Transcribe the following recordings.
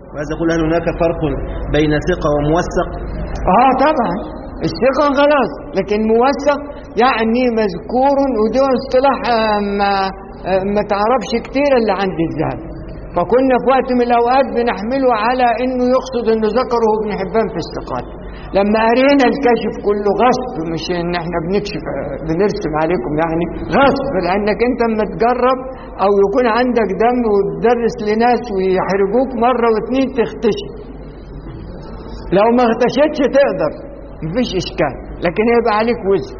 وهذا يقول هل هناك فرق بين ثقة وموثق اه طبعا الثقة خلاص لكن موثق يعني مذكور وده اصطلاح آه، ما آه، ما تعرفش كتير اللي عند الذهب فكنا في وقت من الاوقات بنحمله على انه يقصد انه ذكره ابن حبان في الثقات لما قرينا الكشف كله غصب مش ان احنا بنكشف آه، بنرسم عليكم يعني غصب لانك انت اما تجرب او يكون عندك دم وتدرس لناس ويحرجوك مره واتنين تختشي لو ما اغتشتش تقدر مفيش اشكال لكن هيبقى عليك وزن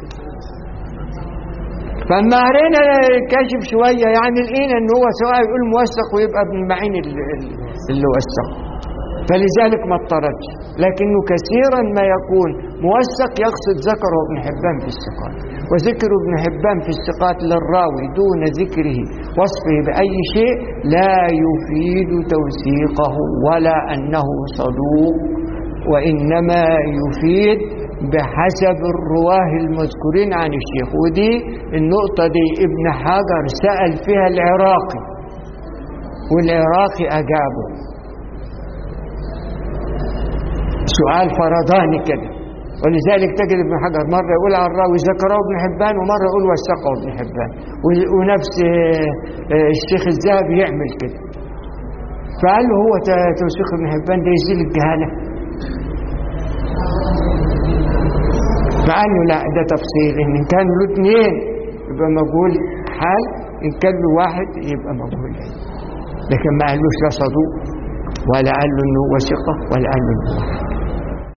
فلما قرينا الكاشف شويه يعني لقينا ان هو سواء يقول موثق ويبقى ابن معين اللي, اللي وثق فلذلك ما اضطردش لكنه كثيرا ما يكون موثق يقصد ذكره ابن حبان في الثقات وذكر ابن حبان في الثقات للراوي دون ذكره وصفه بأي شيء لا يفيد توثيقه ولا أنه صدوق وإنما يفيد بحسب الرواه المذكورين عن الشيخ ودي النقطة دي ابن حجر سأل فيها العراقي والعراقي أجابه سؤال فرداني كده ولذلك تجد ابن حجر مرة يقول عن الراوي ذكره ابن حبان ومرة يقول وثقه ابن حبان و- ونفس آه، آه، الشيخ الذهبي يعمل كده فقال له هو ت- توثيق ابن حبان ده يزيل الجهالة فقال له لا ده تفصيل ان كانوا له اثنين يبقى مجهول حال ان كان له واحد يبقى مجهول حال. لكن ما قالوش لا صدوق ولا قال له انه هو ثقه ولا قال له انه واحد